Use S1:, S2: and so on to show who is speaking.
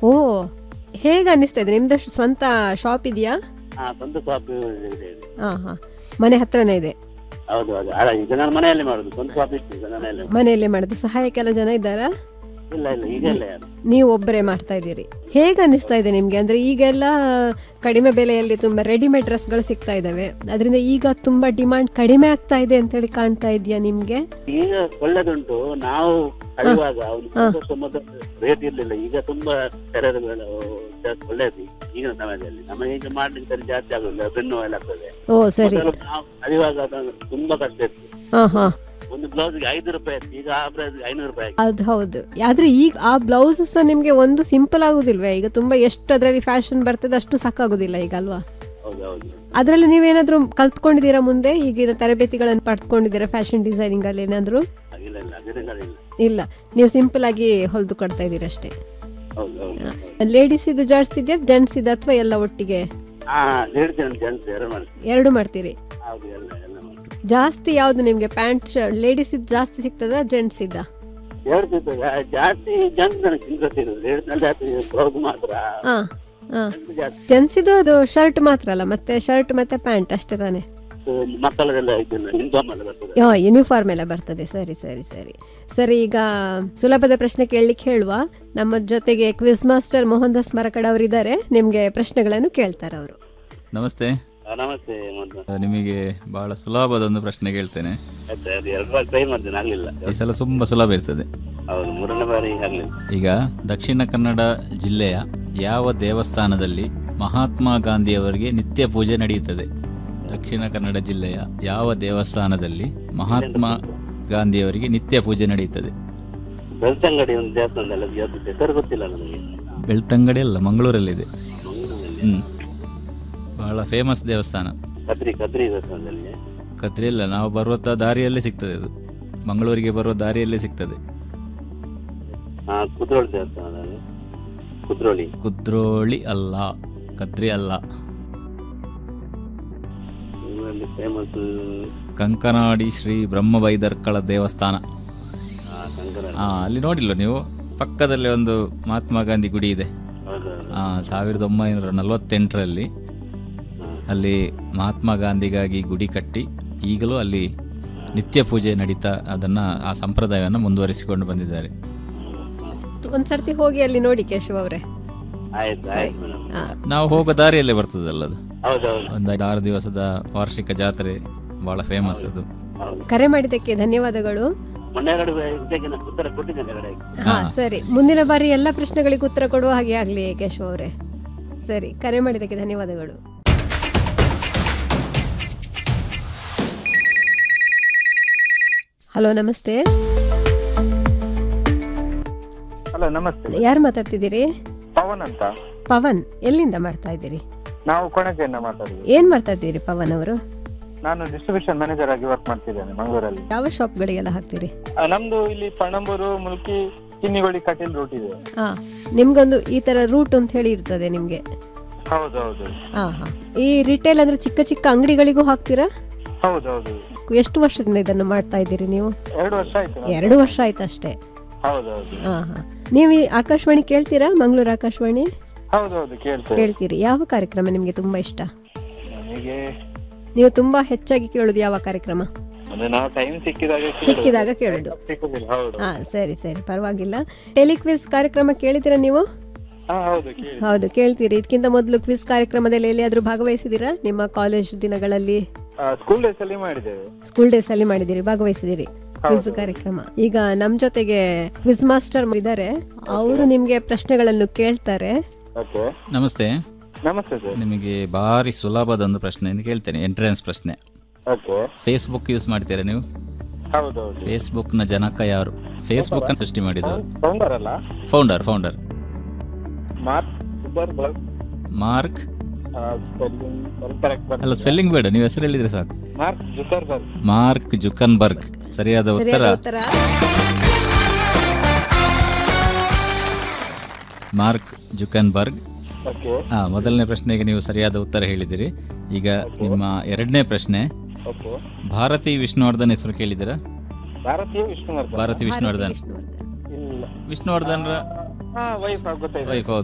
S1: ಓ ಹೇಗೆ ಅನ್ನಿಸ್ತಾ ಇದೆ ನಿಮ್ದಷ್ಟು ಸ್ವಂತ ಶಾಪ್ ಇದೆಯಾ
S2: ಹಾ ಸ್ವಂತ ಶಾಪ್ ಇದೆ ಇದೆ.
S1: ಹಾ ಹಾ ಮನೆ ಹತ್ರನೇ ಇದೆ
S2: ಹೌದು ಹೌದು ಅಲ್ಲ ಈಗ ನಾನು ಮನೆಯಲ್ಲಿ ಮಾಡುದು ಸ್ವಂತ ಶಾಪ್ ಇತ್ತು ಈಗ ಮನೆಯಲ್ಲಿ
S1: ಮನೆಯಲ್ಲೇ ಮಾಡೋದು ಸಹಾಯಕ್ಕೆಲ್ಲ ಜನ ಇದ್ದಾರಾ
S2: ಇಲ್ಲ ಇಲ್ಲ ಈಗ ಇಲ್ಲ ಯಾರು
S1: ನೀವು ಒಬ್ಬರೇ ಮಾಡ್ತಾ ಇದ್ದೀರಿ ಹೇಗೆ ಅನ್ನಿಸ್ತಾ ಇದೆ ನಿಮಗೆ ಅಂದರೆ ಈಗೆಲ್ಲ ಕಡಿಮೆ ಬೆಲೆಯಲ್ಲಿ ತುಂಬ ರೆಡಿಮೇಡ್ ಡ್ರೆಸ್ಗಳು ಸಿಗ್ತಾ ಇದ್ದಾವೆ ಅದರಿಂದ ಈಗ ತುಂಬ ಡಿಮಾಂಡ್ ಕಡಿಮೆ ಆಗ್ತಾ ಇದೆ ಅಂತೇಳಿ ಕಾಣ್ತಾ ಇದೆಯಾ ನಿಮಗೆ
S2: ಈಗ ಒಳ್ಳೆದುಂಟು ನಾವು ಕಳೆಯುವಾಗ ಒಂದು ಸಂತೋಷ ಮೊದಲು ರೇಟ್ ಇರ್ಲಿಲ್ಲ ಈಗ ತುಂಬಾ ತೆರೆದ ಮೇಲೆ ಜಾಸ್ತಿ ಒಳ್ಳೇದು ಈಗಿನ ಸಮಯದಲ್ಲಿ ನಮಗೆ ಈಗ ಮಾಡ್ಲಿಕ್ಕೆ ಸರಿ ಜಾಸ್ತಿ ಆಗುದಿಲ್ಲ ಬೆನ್ನು ಎಲ್ಲ ಆಗ್ತದೆ
S1: ಓ ಸರಿ
S2: ಮೊದಲು ನಾವು ಕಲಿಯುವಾಗ ಅದು ತುಂಬಾ ಕಷ್ಟ ಇತ್ತು
S1: ಹಾಂ ಹಾಂ
S2: ಒಂದು ಬ್ಲೌಸ್ಗೆ ಐದು ರೂಪಾಯಿ ಇತ್ತು ಈಗ ಆ ಬ್ಲೌಸ್ ಐನೂರು ರೂಪಾಯಿ ಆಗಿದೆ.
S1: ಅದು ಹೌದು ಆದ್ರೆ ಈಗ ಆ ಬ್ಲೌಸ್ ಸಹ ನಿಮಗೆ ಒಂದು ಸಿಂಪಲ್ ಆಗುದಿಲ್ವೇ ಈಗ ತುಂಬಾ ಎಷ್ಟು ಅದರಲ್ಲಿ ಫ್ಯಾಷನ್ ಬರ್ತದೆ ಅಷ್ಟು ಸಾಕಾಗುದಿಲ್ಲ ಈಗ ಅಲ್ವಾ
S2: ಹೌದು ಹೌದು
S1: ಅದರಲ್ಲಿ ನೀವೇನಾದ್ರೂ ಕಲ್ತ್ಕೊಂಡಿದ್ದೀರಾ ಮುಂದೆ ಈಗಿನ ತರಬೇತಿಗಳನ್ನು ಪಡ್ಕೊಂಡಿದ್ದೀರಾ ಫ್ಯಾಷನ್ ಡಿಸೈನಿಂಗ್ ಅಲ್ಲಿ ಏನಾದ್ರು
S2: ಇಲ್ಲ ಇಲ್ಲ ಅದರಿಂದ ಇಲ್ಲ
S1: ಇಲ್ಲ ನೀವು ಸಿಂಪಲ್ ಆಗಿ ಹೊಲಿದು ಕೊಡ್ತಾ ಇದ್ದೀರಾ ಅಷ್ಟೇ
S2: ಹೌದು ಹೌದು
S1: ಲೇಡೀಸ್ ಇದು ಜಾಸ್ತಿ ಇದೆಯಾ ಜೆಂಟ್ಸ್ ಇದೆ ಅಥವಾ ಎಲ್ಲ ಒಟ್ಟಿಗೆ
S2: ಹಾ ಹೇಳ್ತೇನೆ ಜನ್ಸ್ ಎರಡು ಮಾಡ್ತೀನಿ
S1: ಎರಡು ಮಾಡ್ತೀರಿ
S2: ಹೌದು ಎಲ್ಲ ಎಲ್ಲ ಮಾಡ್ತೀನಿ
S1: ಜಾಸ್ತಿ ಯಾವ್ದು ನಿಮ್ಗೆ ಪ್ಯಾಂಟ್ ಲೇಡೀಸ್ ಇದು ಜಾಸ್ತಿ ಸಿಗ್ತದ ಜೆಂಟ್ಸ್ ಇದ್ದ
S2: ಹೇಳ್ತಿದ್ದೆ ಜಾಸ್ತಿ ಜನ್ಸ್ ನನಗೆ ಇಂಟ್ರೆಸ್ಟ್ ಇರೋದು ಲೇಡೀಸ್ನಲ್ಲಿ ಜಾಸ್ತಿ ಬ್ಲೌಸ್ ಮಾತ್ರ
S1: ಹಾ ಹಾ
S2: gents ಜಾಸ್ತಿ
S1: ಜೆಂಟ್ಸ್ ಇದು ಅದು ಶರ್ಟ್ ಮಾತ್ರ ಅಲ್ಲ ಮತ್ತೆ ಶರ್ಟ್ ಮತ್ತೆ ಪ್ಯಾಂಟ್ ಅಷ್ಟೇ ತಾನೆ
S2: ಮಕ್ಕಳದೆಲ್ಲ ಇದೆಲ್ಲ ಯೂನಿಫಾರ್ಮ್ ಎಲ್ಲ ಬರ್ತದೆ
S1: ಯೂನಿಫಾರ್ಮ್ ಎಲ್ಲ ಬರ್ತದೆ ಸರಿ ಸರಿ ಸರಿ ಸರಿ ಈಗ ಸುಲಭದ ಪ್ರಶ್ನೆ ಕೇಳಲಿಕ್ಕೆ ಹೇಳುವ ನಮ್ಮ ಜೊತೆಗೆ ಕ್ವಿಜ್ ಮಾಸ್ಟರ್ ಮೋಹನ್ ದಾಸ್ ಮರಕಡ್ ಅವರಿದ್ದಾರೆ ನಿಮಗೆ ಪ್ರಶ್ನೆಗಳನ್ನು ಕೇಳ್ತಾರೆ ಅವರು
S3: ನಮಸ್ತೆ
S2: ಆ, ನಮಸ್ತೆ ಮೊದಲು
S3: ನಿಮಗೆ ಬಹಳ ಸುಲಭದ ಒಂದು ಪ್ರಶ್ನೆ ಕೇಳ್ತೇನೆ
S2: ಆಯ್ತು ಅದು ಎರಡು ಬಾರಿ ಟ್ರೈ ಮಾಡ್ತೇನೆ ಆಗ್ಲಿಲ್ಲ
S3: ಈ ಸಲ ತುಂಬ ಸುಲಭ ಇರ್ತದೆ
S2: ಹೌದು ಮೂರನೇ ಬಾರಿ ಆಗ್ಲಿಲ್ಲ
S3: ಈಗ ದಕ್ಷಿಣ ಕನ್ನಡ ಜಿಲ್ಲೆಯ ಯಾವ ದೇವಸ್ಥಾನದಲ್ಲಿ ಮಹಾತ್ಮ ಗಾಂಧಿಯವರಿಗೆ ನಿತ್ಯ ಪೂಜೆ ನಡೆಯುತ್ತದೆ ದಕ್ಷಿಣ ಕನ್ನಡ ಜಿಲ್ಲೆಯ ಯಾವ ದೇವಸ್ಥಾನದಲ್ಲಿ ಮಹಾತ್ಮ ಗಾಂಧಿಯವರಿಗೆ ನಿತ್ಯ ಪೂಜೆ ನಡೆಯುತ್ತದೆ
S2: ಬೆಳ್ತಂಗಡಿ ಒಂದು ದೇವಸ್ಥಾನದಲ್ಲಿ ಅದು ಯಾವ್ದು ಹೆಸರು ಗೊತ್ತಿಲ್ಲ ನನಗೆ
S3: ಬೆಳ್ತಂಗಡಿ ಅಲ್ಲ ಮಂಗಳೂರಲ್ಲಿದೆ
S2: ಮಂಗಳೂರಲ್ಲಿ
S3: ಹ್ಮ್ ಬಹಳ ಫೇಮಸ್ ದೇವಸ್ಥಾನ
S2: ಕದ್ರಿ ಕದ್ರಿ ದೇವಸ್ಥಾನದಲ್ಲಿ
S3: ಕದ್ರಿ ಇಲ್ಲ ನಾವು ಬರುವ ದಾರಿಯಲ್ಲೇ ಸಿಗ್ತದೆ ಅದು ಮಂಗಳೂರಿಗೆ ಬರುವ ದಾರಿಯಲ್ಲೇ ಸಿಗ್ತದೆ
S2: ಹಾ ಕುದ್ರೋಳಿ ದೇವಸ್ಥಾನದಲ್ಲಿ ಕುದ್ರೋಳಿ
S3: ಕುದ್ರೋಳಿ ಅಲ್ಲ ಕದ್ರಿ ಅಲ್ಲ
S2: ಊರಲ್ಲಿ ಫೇಮಸ್
S3: ಕಂಕನಾಡಿ ಶ್ರೀ ಬ್ರಹ್ಮಬೈದರ್ಕಳ ದೇವಸ್ಥಾನ
S2: ಶಂಕರ
S3: ಆ, ಅಲ್ಲಿ ನೋಡಿಲ್ಲ ನೀವು ಪಕ್ಕದಲ್ಲೇ ಒಂದು ಮಹಾತ್ಮ ಗಾಂಧಿ ಗುಡಿ ಇದೆ
S2: ಹೌದು
S3: ಆ, ಸಾವಿರದ ಒಂಬೈನೂರ ನಲವತ್ತೆಂಟರಲ್ಲಿ ಅಲ್ಲಿ ಮಹಾತ್ಮ ಗಾಂಧಿಗಾಗಿ ಗುಡಿ ಕಟ್ಟಿ ಈಗಲೂ ಅಲ್ಲಿ ನಿತ್ಯ ಪೂಜೆ ನಡೀತಾ ಅದನ್ನ ಆ ಸಂಪ್ರದಾಯವನ್ನು ಮುಂದುವರಿಸಿಕೊಂಡು ಬಂದಿದ್ದಾರೆ
S1: ಒಂದ್ಸರ್ತಿ ಹೋಗಿ ಅಲ್ಲಿ ನೋಡಿ ಕೇಶವ್ ಅವರೇ
S2: ಆಯ್ತು ಆಯ್ತು ಮೇಡಮ್
S1: ಹಾ
S3: ನಾವು ಹೋಗೋ ದಾರಿಯಲ್ಲೇ ಬರ್ತದಲ್ಲ ಅದು
S2: ಹೌದು ಹೌದು
S3: ಒಂದು ಐದು ಆರು ದಿವಸದ ವಾರ್ಷಿಕ ಜಾತ್ರೆ ಬಹಳ ಫೇಮಸ್ ಅದು
S2: ಹೌದು
S1: ಕರೆ ಮಾಡಿದ್ದಕ್ಕೆ ಧನ್ಯವಾದಗಳು
S2: ಮೊನ್ನೆ ಎರಡು ಇದಕ್ಕೆ ನಾನು ಉತ್ತರ ಕೊಟ್ಟಿದ್ದೇನೆ ಎರಡು
S1: ಹಾ ಸರಿ ಮುಂದಿನ ಬಾರಿ ಎಲ್ಲ ಪ್ರಶ್ನೆಗಳಿಗೆ ಉತ್ತರ ಕೊಡುವ ಹಾಗೆ ಆಗ್ಲಿ ಕೇಶವ್ ಅವರೇ ಸರಿ ಕರೆ ಮಾಡಿದ್ದಕ್ಕೆ ಧನ್ಯವಾದಗಳು ಹಲೋ ನಮಸ್ತೆ
S4: ಹಲೋ ನಮಸ್ತೆ
S1: ಯಾರು ಮಾತಾಡ್ತಿದ್ದೀರಿ
S4: ಪವನ್ ಅಂತ
S1: ಪವನ್ ಎಲ್ಲಿಂದ ಮಾಡ್ತಾ ಇದ್ದೀರಿ
S4: ನಾವು ಕೊಣಜೆಯಿಂದ ಮಾತಾಡುದು
S1: ಏನ್ ಮಾಡ್ತಾ ಇದ್ದೀರಿ ಪವನ್ ಅವರು
S4: ನಾನು ಡಿಸ್ಟ್ರಿಬ್ಯೂಷನ್ ಮ್ಯಾನೇಜರ್ ಆಗಿ ವರ್ಕ್ ಮಾಡ್ತಿದ್ದೇನೆ ಮಂಗಳೂರಲ್ಲಿ
S1: ಯಾವ ಶಾಪ್ಗಳಿಗೆಲ್ಲ ಹಾಕ್ತೀರಿ
S4: ಆ, ನಮ್ದು ಇಲ್ಲಿ ಪಣಂಬೂರು ಮುಲ್ಕಿ ಕಿನ್ನಿಗೋಳಿ ಕಟೀಲ್ ರೂಟ್ ಇದೆ
S1: ಹಾ ನಿಮ್ಗೊಂದು ಈ ತರ ರೂಟ್ ಅಂತ ಹೇಳಿ ಇರ್ತದೆ ನಿಮ್ಗೆ
S4: ಹೌದು ಹೌದು
S1: ಹಾ ಹಾ ಈ ರಿಟೇಲ್ ಅಂದ್ರೆ ಚಿಕ್ಕ ಚಿಕ್ಕ ಅಂಗಡಿಗಳಿಗೂ ಹಾಕ್ತೀರಾ
S4: ಹೌದು ಹೌದು
S1: ಎಷ್ಟು ವರ್ಷದಿಂದ ಇದನ್ನು ಮಾಡ್ತಾ ಇದ್ದೀರಿ ನೀವು
S4: ಎರಡು ವರ್ಷ ಆಯ್ತು ನಾನು.
S1: ಎರಡು ವರ್ಷ ಆಯ್ತು ಅಷ್ಟೇ
S4: ಹೌದು ಹೌದು
S1: ಹಾ ಹಾ ನೀವು ಈ ಆಕಾಶವಾಣಿ ಕೇಳ್ತೀರಾ ಮಂಗಳೂರು ಆಕಾಶವಾಣಿ
S4: ಹೌದು ಹೌದು ಕೇಳ್ತೇವೆ
S1: ಕೇಳ್ತೀರಿ ಯಾವ ಕಾರ್ಯಕ್ರಮ ನಿಮ್ಗೆ ತುಂಬಾ ಇಷ್ಟ
S4: ನಮಗೆ
S1: ನೀವು ತುಂಬಾ ಹೆಚ್ಚಾಗಿ ಕೇಳೋದು ಯಾವ ಕಾರ್ಯಕ್ರಮ
S4: ಅಂದ್ರೆ ನಾವು ಟೈಮ್ ಸಿಕ್ಕಿದಾಗ ಕೇಳುದು.
S1: ಸಿಕ್ಕಿದಾಗ ಕೇಳೋದು
S4: ಸಿಕ್ಕುದಿಲ್ಲ ಹೌದು
S1: ಹಾ ಸರಿ ಸರಿ ಪರವಾಗಿಲ್ಲ ಟೆಲಿಕ್ವಿಸ್ ಕಾರ್ಯಕ್ರಮ ಕೇಳಿದ್ದೀರಾ ನೀವು
S4: ಹಾ ಹೌದು ಕೇಳಿ
S1: ಹೌದು ಕೇಳ್ತೀರಿ ಇದಕ್ಕಿಂತ ಮೊದಲು ಕ್ವಿಸ್ ಕಾರ್ಯಕ್ರಮದಲ್ಲಿ ಎಲ್ಲಿಯಾದ್ರೂ ಭಾಗವಹಿಸಿದ್ದೀರಾ ನಿಮ್ಮ ಕಾಲೇಜ್ ದಿನಗಳಲ್ಲಿ
S4: ಸ್ಕೂಲ್ ಡೇಸ್ ಅಲ್ಲಿ ಮಾಡಿದ್ದೇವೆ
S1: ಸ್ಕೂಲ್ ಡೇಸ್ ಅಲ್ಲಿ ಮಾಡಿದಿರಿ ಭಾಗವಹಿಸಿದಿರಿ ಕ್ವಿಸ್ ಕಾರ್ಯಕ್ರಮ ಈಗ ನಮ್ ಜೊತೆಗೆ ಕ್ವಿಸ್ ಮಾಸ್ಟರ್ ಇದ್ದಾರೆ ಅವರು ನಿಮ್ಗೆ ಪ್ರಶ್ನೆಗಳನ್ನು ಕೇಳ್ತಾರೆ
S4: ಓಕೆ
S3: ನಮಸ್ತೆ
S4: ನಮಸ್ತೆ ಸರ್
S3: ನಿಮಗೆ ಭಾರಿ ಸುಲಭದ ಒಂದು ಪ್ರಶ್ನೆಯನ್ನು ಕೇಳ್ತೇನೆ ಎಂಟ್ರೆನ್ಸ್ ಪ್ರಶ್ನೆ
S4: ಓಕೆ
S3: ಫೇಸ್ಬುಕ್ ಯೂಸ್ ಮಾಡ್ತೀರಾ ನೀವು
S4: ಹೌದು ಹೌದು
S3: ಫೇಸ್ಬುಕ್ನ ಜನಕ ಯಾರು ಫೇಸ್ಬುಕ್ ಅನ್ನು ಸೃಷ್ಟಿ ಮಾಡಿದವರು
S4: ಫೌಂಡರ್ ಅಲ್ಲ
S3: founder founder
S4: Mark Zuckerberg
S3: Mark
S4: spelling ಸ್ವಲ್ಪ ಕರೆಕ್ಟ್
S3: ಅಲ್ಲ ಸ್ಪೆಲ್ಲಿಂಗ್ ಬೇಡ ನೀವು ಹೆಸರು ಹೇಳಿದ್ರೆ ಸಾಕು
S4: Mark Zuckerberg
S3: Mark Zuckerberg ಸರಿಯಾದ ಉತ್ತರ
S1: ಸರಿಯಾದ ಉತ್ತರ
S3: ಮಾರ್ಕ್ ಜುಕನ್ಬರ್ಗ್
S4: ಓಕೆ
S3: ಆ ಮೊದಲನೇ ಪ್ರಶ್ನೆಗೆ ನೀವು ಸರಿಯಾದ ಉತ್ತರ ಹೇಳಿದಿರಿ ಈಗ ನಿಮ್ಮ ಎರಡನೇ ಪ್ರಶ್ನೆ
S4: ಓಕೆ
S3: ಭಾರತಿ ವಿಷ್ಣುವರ್ಧನ್ ಹೆಸರು ಕೇಳಿದ್ದೀರಾ
S4: ಭಾರತೀಯ ವಿಷ್ಣುವರ್ಧನ್
S3: ಭಾರತಿ ವಿಷ್ಣುವರ್ಧನ್
S1: ವಿಷ್ಣುವರ್ಧನ್
S4: ಇಲ್ಲ
S3: ವಿಷ್ಣುವರ್ಧನ್ರ
S4: ಹಾ ವೈಫ್ ಗೊತ್ತಾಯ್ತು
S3: ವೈಫ್ ಹೌದು